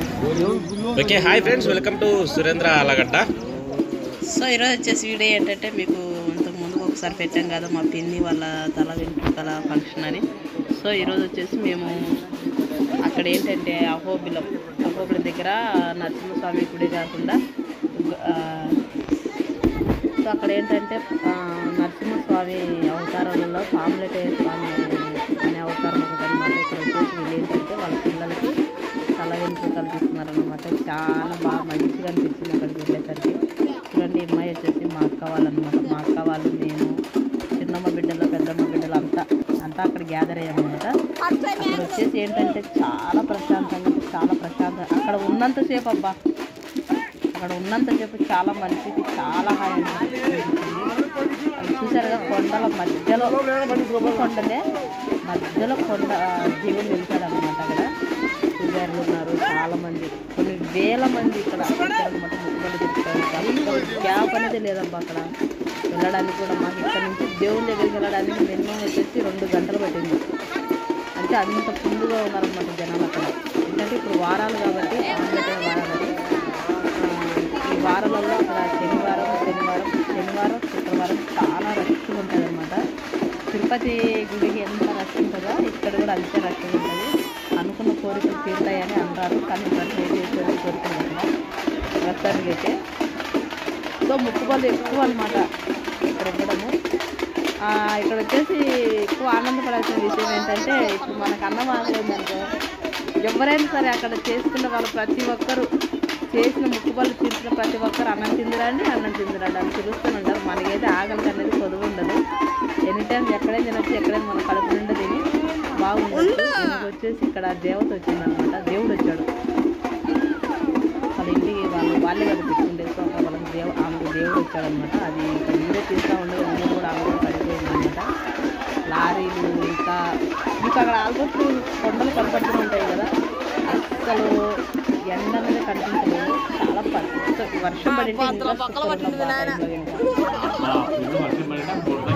Okay hi friends welcome to Surendra Alagadda so ఈరోజు వచ్చేసి video ఏంటంటే మీకు ఇంతకు ముందు ఒకసారి పెట్టాం కదా మా పిన్ని వాళ్ళ తల వెంట్రుకల ఫంక్షన్ అని సో ఈరోజు వచ్చేసి మేము అక్కడ ఏంటంటే అహోబిలం అహోబిలం దగ్గర నరసింహస్వామి గుడి కాకుండా ఆ, సో అక్కడ ఏంటంటే ఆ, నరసింహస్వామి అవతారాలలో పాములటేయ స్వామి అనే అవతారం ఒకటి అనమాట ఇక్కడ వచ్చేసి వీళ్ళు ఏంటంటే వాళ్ళ పిల్లలకి తల వెంట్రుకలు తీస్తున్నారనమాట చాలా బాగా మంచిగా అనిపించింది అక్కడికి వెళ్ళేసరికి చూడండి ఈ అమ్మాయి వచ్చేసి మా అక్క వాళ్ళు అనమాట మా అక్క వాళ్ళు నేను చిన్నమ్మ బిడ్డలు పెద్దమ్మ బిడ్డలు అంతా అంతా అక్కడ గ్యాదర్ అయ్యామన్నమాట అక్కడ వచ్చేసి ఏంటంటే చాలా ప్రశాంతంగా అంటే చాలా ప్రశాంతంగా అక్కడ ఉన్నంతసేపు అబ్బా అక్కడ ఉన్నంతసేపు చాలా మంచిది చాలా హాయి అనిపించింది అది చూసారుగా కొండల మధ్యలో కొండలే మధ్యలో కొండ దేవుడు వెళ్తాడు అనమాట అక్కడ పూజారులు ఉన్నారు చాలా మంది కొన్ని వేల మంది ఇక్కడ అనమాట ముక్కుబడి చెప్తారు అసలు గ్యాప్ అనేది లేదబ్బా అక్కడ వెళ్ళడానికి కూడా మాకు ఇక్కడ నుంచి దేవుని దగ్గరికి వెళ్ళడానికి మినిమం వచ్చేసి రెండు గంటలు పట్టింది అంటే అంత ఫుల్గా ఉన్నారనమాట జనాలు అక్కడ ఎందుకంటే ఇప్పుడు వారాలు కాబట్టి ఆంధ్రప్రదేశ్ వారాలు అది. ఆ, ఈ వారాలలో అక్కడ శనివారం శనివారం శనివారం శుక్రవారం చాలా రష్గా ఉంటుంది అనమాట తిరుపతి గుడికి ఎంత రష్ ఉంటుందో ఇక్కడ కూడా అంతే రష్ ఉంటుంది అనుకున్న కోరికలు తీరుతాయని అంటారు కానీ ప్రతి చేసేది కోరుతుంది అక్కడ ప్రస్తుతానికి అయితే సో ముక్కుబళ్ళు ఎక్కువ అనమాట ఇక్కడ ఉండడము ఆ, ఇక్కడ వచ్చేసి ఎక్కువ ఆనందపడాల్సిన విషయం ఏంటంటే ఇప్పుడు మనకు అన్నం ఆగలేదనుకో ఎవరైనా సరే అక్కడ చేసుకున్న వాళ్ళు ప్రతి ఒక్కరు చేసిన ముక్కుబళ్ళు తీర్చిన ప్రతి ఒక్కరు అన్నం తిందిరండి అన్నం తిందిరండి అని పిలుస్తూనే ఉంటారు మనకైతే ఆకలికి అనేది కొదువు ఉండదు ఎనీ టైం ఎక్కడైనా తినొచ్చు ఎక్కడైనా మన కడుపు నిండా తిని బాగుండదు దీనికి వచ్చేసి ఇక్కడ దేవత వచ్చిందనమాట దేవుడు వచ్చాడు వాళ్ళ ఇంటికి వాళ్ళు వాళ్ళే కదా పెట్టుకుంటే సో అక్కడ వాళ్ళకి దేవ ఆమెకు దేవుడు వచ్చాడనమాట అది ఇంకా వీడియో తీస్తూ ఉండదు వీడియో కూడా ఆమె కూడా పడిపోయిందనమాట లారీలు ఇంకా మీకు అక్కడ ఆల్మోస్ట్ కొండలు కనపడుతూ ఉంటాయి కదా అసలు ఎండ అనేది కనిపించలేదు చాలా పెద్ద వర్షం పడింటే ఇంకా సూపర్ ఉందబ్బా ఆ టైంలో ఇంకా.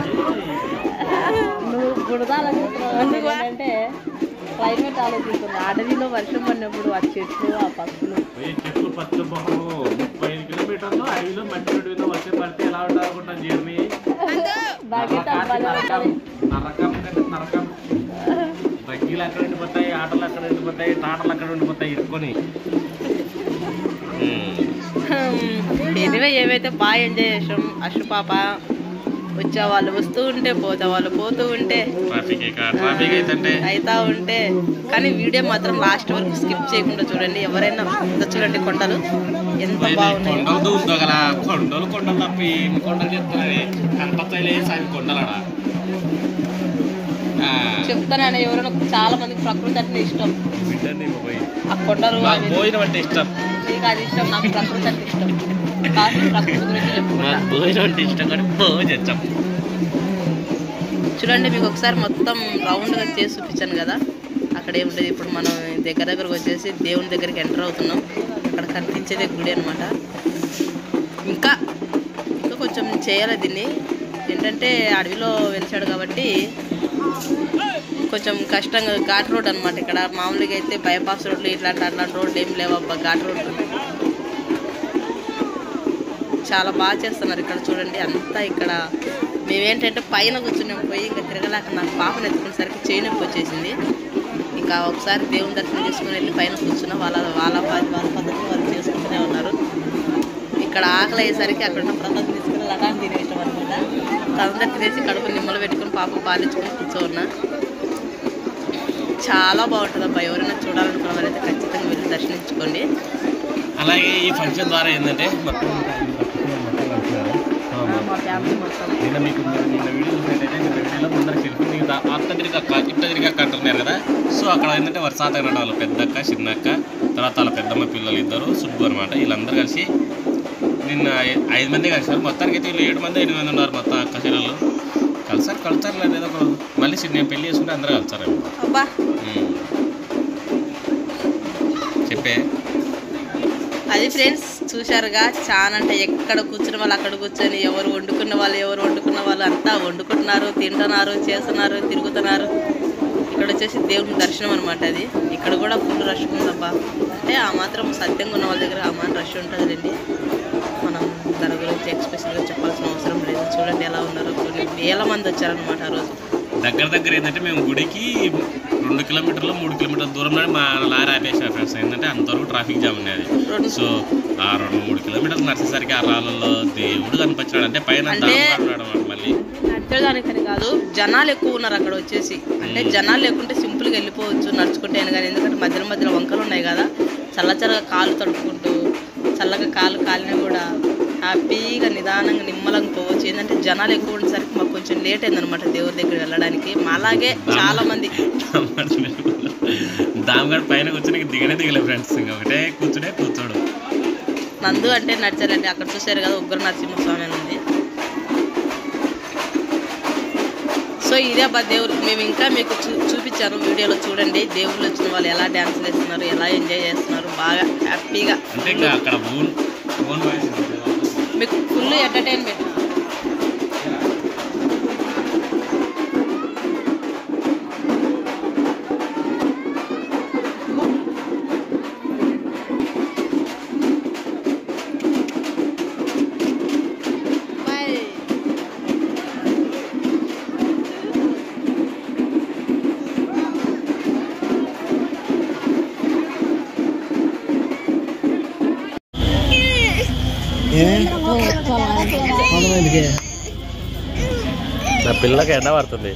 నువ్వు బుడద ఆలోచిస్తున్నావు ఏంటంటే క్లైమేట్ ఆలోచిస్తుంది అడవిలో వర్షం పడినప్పుడు ఆ చెట్లు ఆ పక్షులు చెట్లు పచ్చ మొహం ముప్పై ఐదు కిలోమీటర్లు అడవిలో మట్టి అడవిలో వర్షం పడితే ఎలా ఉంటుంది అనుకుంటాను జర్నీ నాకైతే అబ్బాయిలు నరకం నరకం కంటే నరకం బగ్గీలు అక్కడ ఉండిపోతాయి ఆటలు అక్కడ ఉండిపోతాయి టాటలు అక్కడ ఉండిపోతాయి ఇరుకొని ఎనివే ఏవైతే బాగా ఎంజాయ్ చేసాం అశు పాప వచ్చే వాళ్ళు వస్తూ ఉంటే పోతే వాళ్ళు పోతూ ఉంటే ట్రాఫిక్ ట్రాఫిక్ అయితే అవుతా ఉంటే కానీ వీడియో మాత్రం లాస్ట్ వరకు స్కిప్ చేయకుండా చూడండి ఎవరైనా ఇంత చూడండి కొండలు ఎంత బాగున్నాయి కొండలు దూదగల కొండలు కొండలు తప్పి ఏం కొండలు చెప్తున్నాయి కనపడతాయి సారి కొండలడా చెప్తానని ఎవరైనా చాలా మందికి ప్రకృతి అంటే ఇష్టం బిడ్డని పోయి ఆ కొండలు మాకు అవి భోజనం అంటే ఇష్టం నీకు అది ఇష్టం నాకు ప్రకృతి అంటే ఇష్టం కాదు ప్రకృతి గురించి చెప్పుకుంటా మాకు భోజనం అంటే ఇష్టం కానీ భోజనం చూడండి మీకు ఒకసారి మొత్తం రౌండ్గా చేసి చూపించాను కదా అక్కడ ఏముండదు ఇప్పుడు మనం దగ్గర దగ్గరకు వచ్చేసి దేవుని దగ్గరికి ఎంటర్ అవుతున్నాం అక్కడ కనిపించేదే గుడి అనమాట ఇంకా ఇంకా కొంచెం చేయాలి దీన్ని ఏంటంటే అడవిలో వెలిచాడు కాబట్టి కొంచెం కష్టంగా ఘాట్ రోడ్ అనమాట ఇక్కడ మామూలుగా అయితే బైపాస్ రోడ్లు ఇట్లాంటి అట్లాంటి రోడ్లు ఏం లేవబ్బా ఘాట్ రోడ్లు చాలా బాగా చేస్తున్నారు ఇక్కడ చూడండి అంతా ఇక్కడ మేమేంటంటే పైన కూర్చున్నాం పోయి ఇంకా తిరగలేక నాకు పాపను ఎత్తుకునేసరికి చేయి నొప్పి వచ్చేసింది ఇంకా ఒకసారి దేవుని దర్శనం చేసుకుని వెళ్ళి పైన కూర్చున్నాం వాళ్ళ వాళ్ళ ప- వాళ్ళ పద్ధతిని వాళ్ళు చేసుకుంటూనే ఉన్నారు ఇక్కడ ఆకలి అయ్యేసరికి అక్కడ ఉన్న ప్రసాదం తీసుకుని లడాన్ని తినేసాం అనమాట తొందర తినేసి కడుపు నిమ్మలు పెట్టుకుని పాప పాలించుకొని కూర్చోన్నా చాలా బాగుంటుంది అబ్బా ఎవరైనా చూడాలనుకున్న వారైతే ఖచ్చితంగా వెళ్ళి దర్శనించుకోండి అలాగే ఈ ఫంక్షన్ ద్వారా ఏంటంటే మొత్తం మా ఫ్యామిలీ మొత్తం నిన్న మీకు నిన్న వీడియో చూసినట్టయితే నిన్న వీడియోలో ముందర సెల్ఫీ మీకు అత్త తిరిగి అక్క ఇట్ట తిరిగి అక్క అంటున్నారు కదా సో అక్కడ ఏంటంటే వర్షాత వాళ్ళు పెద్దక్క చిన్నక్క తర్వాత వాళ్ళ పెద్దమ్మ పిల్లలు ఇద్దరు సుబ్బు అనమాట వీళ్ళందరూ కలిసి నిన్న ఐ- ఐదు మంది కలిసారు మొత్తానికి అయితే వీళ్ళు ఏడు మంది ఎనిమిది మంది ఉన్నారు మొత్తం అక్క చెల్లెళ్ళు కలిసారు కలుస్తారు లేదు ఏదో ఒక రోజు. మళ్ళీ సి- నేను పెళ్లి చేసుకుంటే అందరూ కలుస్తారు అబ్బా చెప్పే అది ఫ్రెండ్స్ చూశారుగా చాలా అంటే ఎక్కడ కూర్చున్న వాళ్ళు అక్కడ కూర్చొని ఎవరు వండుకున్న వాళ్ళు ఎవరు వండుకున్న వాళ్ళు అంతా వండుకుంటున్నారు తింటున్నారు చేస్తున్నారు తిరుగుతున్నారు ఇక్కడ వచ్చేసి దేవుని దర్శనం అనమాట అది ఇక్కడ కూడా ఫుల్ రష్ ఉందబ్బా అంటే ఆ మాత్రం సత్యంగా ఉన్న వాళ్ళ దగ్గర ఆ మాత్రం రష్ ఉంటుందండి మనం దాని గురించి ఎక్స్పెషల్గా చెప్పాల్సిన అవసరం లేదు చూడండి ఎలా ఉన్నారో కొన్ని వేల మంది వచ్చారనమాట ఆ రోజు దగ్గర దగ్గర ఏంటంటే మేము గుడికి రెండు కిలోమీటర్లు మూడు కిలోమీటర్ల దూరంలో మా లారీ ఆపేసారు ఫ్రెండ్స్ ఏంటంటే అంతవరకు ట్రాఫిక్ జామ్ ఉన్నది రెండు సో ఆ రెండు మూడు కిలోమీటర్లు నడిచేసరికి ఆ రాళ్ళలో దేవుడు కనిపించాడు అంటే పైన అంటే- దారుణంగా ఉన్నాడు అన్నమాట మళ్ళీ నడిచేదానికని కాదు జనాలు ఎక్కువ ఉన్నారు అక్కడ వచ్చేసి అంటే జనాలు లేకుంటే సింపుల్గా వెళ్ళిపోవచ్చు నడుచుకుంటే అయినా కానీ ఎందుకంటే మధ్యలో మధ్యలో వంకలు ఉన్నాయి కదా చల్ల చల్లగా కాళ్ళు తడుపుకుంటూ చల్లగా కాళ్ళు కాలినా కూడా హ్యాపీగా నిదానంగా నిమ్మలంగా పోవచ్చు ఏంటంటే జనాలు ఎక్కువ ఉండేసరికి మాకు కొంచెం లేట్ అయిందనమాట దేవుడి దగ్గర వెళ్ళడానికి అలాగే చాలా మంది దామగడ్ పైన కూర్చొని దిగనే దిగలే ఫ్రెండ్స్ ఇంకా ఒకటే కూర్చునే కూర్చోడు నందు అంటే నడిచారండి అక్కడ చూశారు కదా ఉగ్ర నరసింహస్వామి అని ఉంది సో ఇదే అబ్బా దేవుడు మేము ఇంకా మీకు చూ చూపించాను వీడియోలో చూడండి దేవుళ్ళు వచ్చిన వాళ్ళు ఎలా డ్యాన్స్ వేస్తున్నారు ఎలా ఎంజాయ్ చేస్తున్నారు బాగా హ్యాపీగా అంటే ఇంకా అక్కడ ఓన్ ఓన్ వాయిస్ మీకు ఫుల్ ఎంటర్టైన్మెంట్ నా పిల్లకి ఎండ పడుతుంది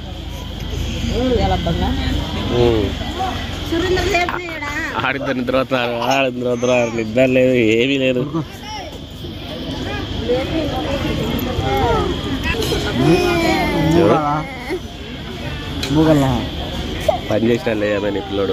ఆడిద్దరు నిద్ర అవుతున్నారు ఆడిద్దరు నిద్ర అవుతున్నారు నిద్ర లేదు ఏమీ లేదు పని చేసిన లేదని పిల్లడు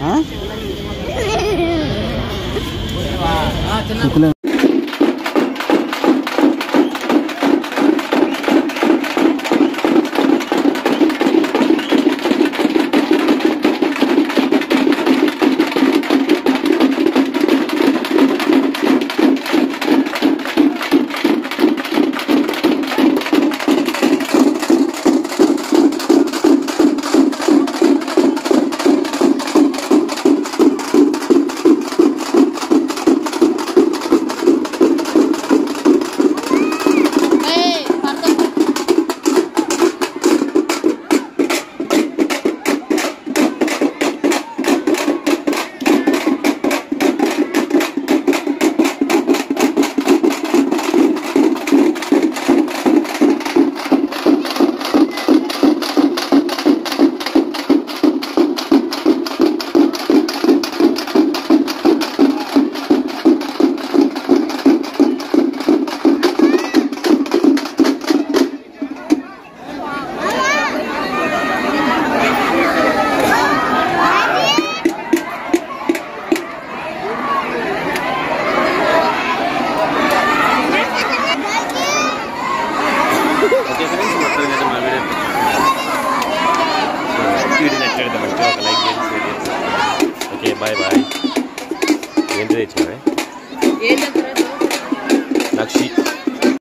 ఓకే ఫ్రెండ్స్ మొత్తం అయితే మా వీడియో వీడియో నచ్చినట్టు మంచిగా ఒక లైక్ చేయండి షేర్ చేయండి ఓకే బాయ్ బాయ్ ఏంటి తెచ్చినావే ఏం చెప్తారో